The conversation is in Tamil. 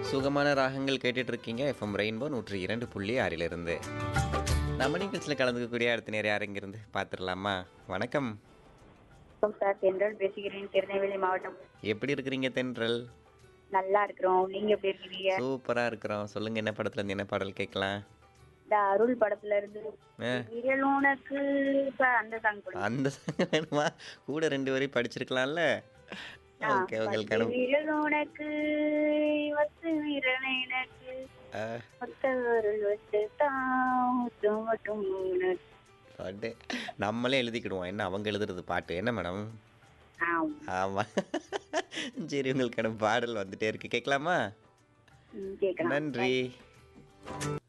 சுகமான ராகங்கள் கேட்டுட்டு இருக்கீங்க எஃப்எம் ரெயின்போ நூற்றி இரண்டு புள்ளி ஆறிலிருந்து நம்ம நிகழ்ச்சியில் கலந்துக்கக்கூடிய அடுத்த நேரம் யார் இங்கிருந்து பார்த்துடலாமா வணக்கம் வணக்கம் சார் தென்றல் பேசுகிறேன் திருநெல்வேலி மாவட்டம் எப்படி இருக்கிறீங்க தென்றல் நல்லா இருக்கிறோம் நீங்க எப்படி இருக்கீங்க சூப்பராக இருக்கிறோம் சொல்லுங்க என்ன படத்துல இருந்து என்ன பாடல் கேட்கலாம் இந்த அருள் படத்துல இருந்து ஆ. விரல் உனக்கு சார் அந்த சாங் போடுங்க அந்த song வேணுமா கூட ரெண்டு வரையும் படிச்சிருக்கலாம்ல ஓகே உங்களுக்கு அனு விரல் உனக்கு வத்து விரல் எனக்கு ஆ, மொத்த விரல் வச்சு தான் மட்டும் மட்டும் உனக்கு. பாட்டு நம்மளே எழுதிக்கிடுவோம் என்ன அவங்க எழுதுறது பாட்டு என்ன மேடம் ஆம். ஆமாம் சரி உங்களுக்கான பாடல் வந்துட்டே இருக்கு கேட்கலாமா ம், கேட்கலாம் நன்றி